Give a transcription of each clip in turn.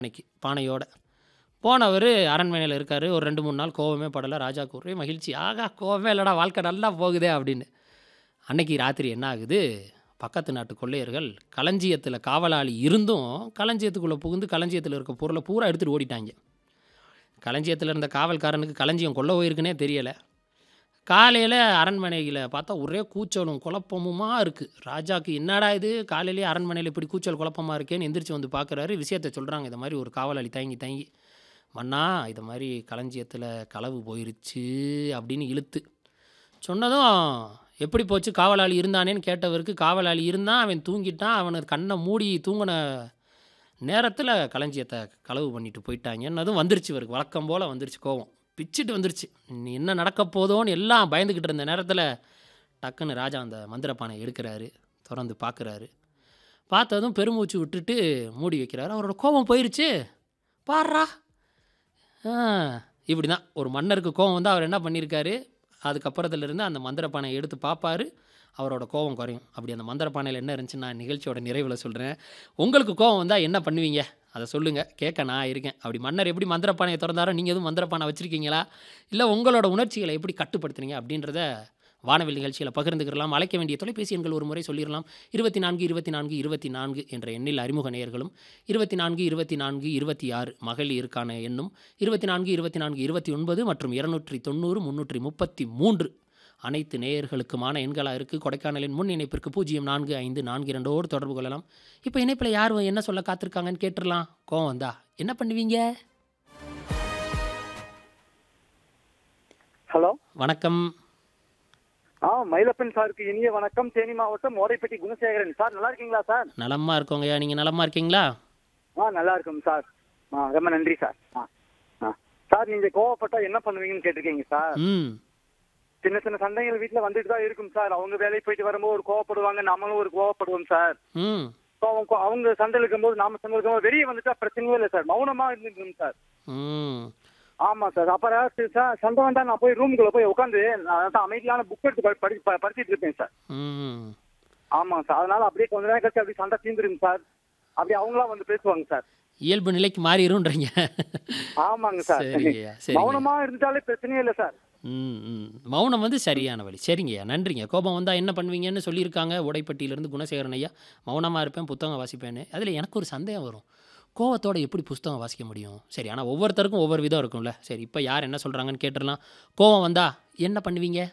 அன்னைக்கு பானையோட போனவர் அரண்மனையில் இருக்கார் ஒரு ரெண்டு மூணு நாள் கோவமே படலை ராஜாவுக்கு ஒரே மகிழ்ச்சி ஆகா கோவமே இல்லைடா வாழ்க்கை நல்லா போகுதே அப்படின்னு அன்னைக்கு ராத்திரி என்ன ஆகுது பக்கத்து நாட்டு கொள்ளையர்கள் களஞ்சியத்தில் காவலாளி இருந்தும் களஞ்சியத்துக்குள்ளே புகுந்து களஞ்சியத்தில் இருக்க பொருளை பூரா எடுத்துகிட்டு ஓடிட்டாங்க களஞ்சியத்தில் இருந்த காவல்காரனுக்கு களஞ்சியம் கொள்ள போயிருக்குன்னே தெரியலை காலையில் அரண்மனையில் பார்த்தா ஒரே கூச்சலும் குழப்பமுமா இருக்குது ராஜாக்கு என்னடா இது காலையிலேயே அரண்மனையில் இப்படி கூச்சல் குழப்பமாக இருக்கேன்னு எந்திரிச்சு வந்து பார்க்குறாரு விஷயத்த சொல்கிறாங்க இந்த மாதிரி ஒரு காவலாளி தயங்கி தயங்கி மன்னா இது மாதிரி களஞ்சியத்தில் களவு போயிருச்சு அப்படின்னு இழுத்து சொன்னதும் எப்படி போச்சு காவலாளி இருந்தானேன்னு கேட்டவருக்கு காவலாளி இருந்தான் அவன் தூங்கிட்டான் அவனை கண்ணை மூடி தூங்கின நேரத்தில் களஞ்சியத்தை களவு பண்ணிட்டு போயிட்டாங்கன்னதும் வந்துருச்சு இவருக்கு வழக்கம் போல் வந்துருச்சு கோவம் பிச்சுட்டு வந்துருச்சு இனி என்ன நடக்க போதோன்னு எல்லாம் பயந்துக்கிட்டு இருந்த நேரத்தில் டக்குன்னு ராஜா அந்த மந்திரப்பானை எடுக்கிறாரு திறந்து பார்க்குறாரு பார்த்ததும் பெருமூச்சு விட்டுட்டு மூடி வைக்கிறாரு அவரோட கோபம் போயிருச்சு பாடுறா ஆ இப்படி தான் ஒரு மன்னருக்கு கோபம் வந்து அவர் என்ன பண்ணியிருக்காரு அதுக்கப்புறத்துலேருந்து அந்த மந்திரப்பானை எடுத்து பார்ப்பாரு அவரோட கோபம் குறையும் அப்படி அந்த மந்திரப்பானையில் என்ன இருந்துச்சுன்னு நான் நிகழ்ச்சியோட நிறைவில் சொல்கிறேன் உங்களுக்கு கோபம் வந்தால் என்ன பண்ணுவீங்க அதை சொல்லுங்கள் கேட்க நான் இருக்கேன் அப்படி மன்னர் எப்படி மந்திரப்பானையை திறந்தாரோ நீங்கள் எதுவும் மந்திரப்பானை வச்சுருக்கீங்களா இல்லை உங்களோட உணர்ச்சிகளை எப்படி கட்டுப்படுத்துனீங்க அப்படின்றத வானவில் நிகழ்ச்சியில் பகிர்ந்துக்கிறலாம் அழைக்க வேண்டிய தொலைபேசி எண்கள் ஒரு முறை சொல்லிடலாம் இருபத்தி நான்கு இருபத்தி நான்கு இருபத்தி நான்கு என்ற எண்ணில் அறிமுக நேயர்களும் இருபத்தி நான்கு இருபத்தி நான்கு இருபத்தி ஆறு மகளிருக்கான எண்ணும் இருபத்தி நான்கு இருபத்தி நான்கு இருபத்தி ஒன்பது மற்றும் இருநூற்றி தொண்ணூறு முந்நூற்றி முப்பத்தி மூன்று அனைத்து நேயர்களுக்குமான எண்களாக இருக்குது கொடைக்கானலின் முன் இணைப்பிற்கு பூஜ்ஜியம் நான்கு ஐந்து நான்கு இரண்டோடு தொடர்பு கொள்ளலாம் இப்போ இணைப்பில் யார் என்ன சொல்ல காத்திருக்காங்கன்னு கேட்டுடலாம் கோவம் வந்தா என்ன பண்ணுவீங்க ஹலோ வணக்கம் ஆ மயிலப்பன் சாருக்கு இனிய வணக்கம் தேனி மாவட்டம் ஓடைப்பட்டி குணசேகரன் சார் நல்லா இருக்கீங்களா சார் நலமாக இருக்கோங்கய்யா நீங்கள் நலமாக இருக்கீங்களா ஆ நல்லா இருக்கும் சார் ஆ ரொம்ப நன்றி சார் ஆ ஆ சார் நீங்க கோவப்பட்டா என்ன பண்ணுவீங்கன்னு கேட்டிருக்கீங்க சார் ம் சின்ன சின்ன சண்டைகள் வீட்டில் வந்துட்டு தான் இருக்கும் சார் அவங்க வேலைக்கு போயிட்டு வரும்போது ஒரு கோவப்படுவாங்க நம்மளும் ஒரு கோவப்படுவோம் சார் ம் கோவம் கோ- அவங்க சண்டை இருக்கும்போது நாம சண்டை இருக்கும்போது வெளியே வந்துட்டா பிரச்சனையே இல்லை சார் மௌனமா இருந்துக்கணும் சார் ம் ஆமா சார் அப்புறம் சார் சண்டை வந்தா நான் போய் ரூமுக்குள்ள போய் உட்காந்து நான் தான் அமைதியான புக் எடுத்து படி- படி ப- படிச்சிட்டு இருப்பேன் சார் ம் ஆமாங்க சார் அதனால அப்படியே கொஞ்ச நேரம் கழிச்சு அப்படியே சண்டை தீந்துருங்க சார் அப்படியே அவங்களா வந்து பேசுவாங்க சார் இயல்பு நிலைக்கு மாறிடும்ன்றீங்க ஆமாங்க சார் சரிங்கய்யா சரிங்க மௌனமா இருந்துட்டாலே பிரச்சனையே இல்லை சார் ம் ம் மௌனம் வந்து சரியான வழி சரிங்கய்யா நன்றிங்க கோபம் வந்தால் என்ன பண்ணுவீங்கன்னு சொல்லியிருக்காங்க உடைப்பட்டியிலேருந்து குணசேகரன் ஐயா மௌனமாக இருப்பேன் புத்தகம் வாசிப்பேன்னு அதில் எனக்கு ஒரு சந்தேகம் வரும் கோவத்தோட எப்படி புஸ்தகம் வாசிக்க முடியும் சரி ஆனால் ஒவ்வொருத்தருக்கும் ஒவ்வொரு விதம் இருக்கும்ல சரி இப்போ யார் என்ன சொல்கிறாங்கன்னு கேட்டுடலாம் கோவம் வந்தா என்ன பண்ணுவீங்க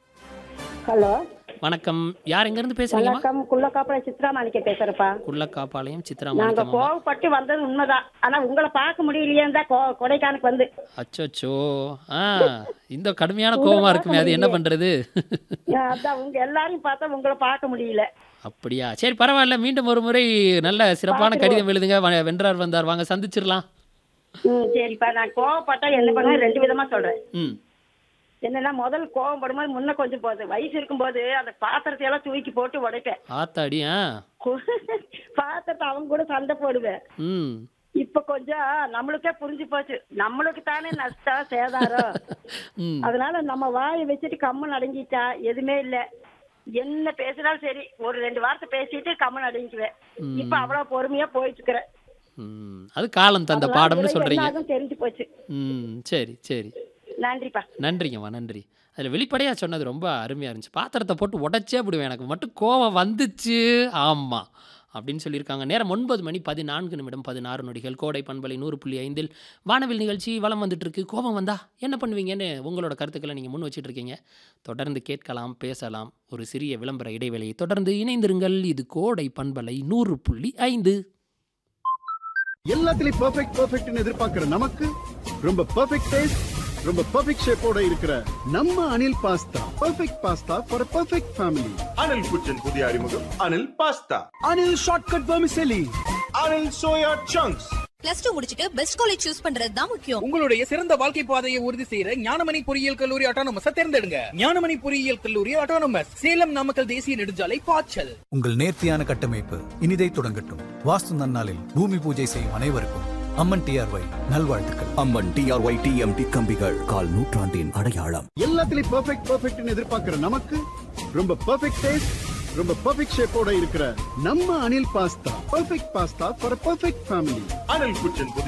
ஹலோ வணக்கம் யார் எங்கேருந்து பேசுறீங்கம்மா வணக்கம் குள்ளக்காப்பளை சித்ரா மாணிக்க பேசுறப்பா குள்ளக்காப்பாளையம் சித்ரா நாங்க மாணிக்கம்மா கோவப்பட்டு வந்தது உண்மைதான் ஆனா உங்களை பார்க்க முடியலையேன்னு தான் கொ- கொடைக்கானலுக்கு வந்து அச்சோச்சோ ஆ இந்த கடுமையான கோவமா இருக்குமே அது என்ன பண்ணுறது அஹ் அதான் உங்க எல்லாரையும் பார்த்தா உங்களை பார்க்க முடியல அப்படியா சரி பரவாயில்ல மீண்டும் ஒரு முறை நல்ல சிறப்பான கடிதம் எழுதுங்க வ- வென்றார் வந்தார் வாங்க சந்திச்சிடலாம் ம் சரிப்பா நான் கோவப்பட்டா என்ன பண்ணுவேன் ரெண்டு விதமா சொல்றேன் ம் என்னன்னா முதல் கோவம் படும்போது முன்ன கொஞ்சம் போகுது வயசு இருக்கும்போது அந்த பாத்திரத்தை எல்லாம் தூக்கி போட்டு உடைப்பேன் ஆத்தாடி ஆ கு- பாத்திரத்தை அவங்க கூட சண்டை போடுவேன் ம் இப்ப கொஞ்சம் நம்மளுக்கே புரிஞ்சு போச்சு நம்மளுக்கு தானே நஷ்டம் சேதாரம் ம் அதனால நம்ம வாயை வச்சுட்டு கம்மன் அடங்கிட்டா எதுவுமே இல்ல என்ன பேசினாலும் சரி ஒரு ரெண்டு வார்த்தை பேசிட்டு கம்மன் அடங்கிக்குவேன் இப்ப அவ்வளவு பொறுமையா போயிட்டு இருக்கிறேன் ம் அது காலம் தந்த அதனால பாடம்னு விளைவு சொல்றீங்க என்ன ஆகும் தெரிஞ்சு போச்சு ம் சரி சரி நன்றிப்பா நன்றிங்கம்மா நன்றி அதில் வெளிப்படையாக சொன்னது ரொம்ப அருமையாக இருந்துச்சு பாத்திரத்தை போட்டு உடச்சே விடுவேன் எனக்கு மட்டும் கோவம் வந்துச்சு ஆமாம் அப்படின்னு சொல்லியிருக்காங்க நேரம் ஒன்பது மணி பதினான்கு நிமிடம் பதினாறு நொடிகள் கோடை பண்பலை நூறு புள்ளி ஐந்தில் வானவில் நிகழ்ச்சி வலம் வந்துட்டு இருக்கு கோபம் வந்தா என்ன பண்ணுவீங்கன்னு உங்களோட கருத்துக்களை நீங்கள் முன் வச்சிட்டு இருக்கீங்க தொடர்ந்து கேட்கலாம் பேசலாம் ஒரு சிறிய விளம்பர இடைவேளையை தொடர்ந்து இணைந்திருங்கள் இது கோடை பண்பலை நூறு புள்ளி ஐந்து எல்லாத்துலயும் பெர்ஃபெக்ட் பெர்ஃபெக்ட்னு எதிர்பார்க்கிற நமக்கு ரொம்ப பெர்ஃபெக்ட் டேஸ்ட் ரொம்ப பெர்ஃபெக்ட் ஷேப்போட இருக்கிற நம்ம Anil pasta perfect pasta for perfect family Anil kitchen புதிய அறிமுகம் Anil pasta Anil shortcut vermicelli Anil soya chunks plus two முடிச்சிட்டு பெஸ்ட் காலேஜ் சூஸ் பண்றது தான் முக்கியம் உங்களுடைய சிறந்த வாழ்க்கை பாதையை உறுதி செய்யற ஞானமணி பொறியியல் கல்லூரி ஆட்டோனமஸ் தேர்ந்தெடுங்க ஞானமணி பொறியியல் கல்லூரி ஆட்டோனமஸ் சேலம் நாமக்கல் தேசிய நெடுஞ்சாலை பாய்ச்சல் உங்கள் நேர்த்தியான கட்டமைப்பு இனிதை தொடங்கட்டும் வாஸ்து நன்னாளில் பூமி பூஜை செய்யும் அனைவருக்கும் அம்மன் டிஆர்ஒய் நல்வாழ்த்துக்கள் அம்மன் டிஆர்ஒய் டிஎம்டி கம்பிகள் கால் நூற்றாண்டின் அடையாளம் எல்லாத்துலயும் பெர்ஃபெக்ட் பெர்ஃபெக்ட்னு எதிர்பார்க்கிற நமக்கு ரொம்ப பெர்ஃபெக்ட் டேஸ்ட் ரொம்ப பெர்ஃபெக்ட் ஷேப்போட இருக்கிற நம்ம Anil pasta perfect pasta for perfect family Anil kitchen புதிய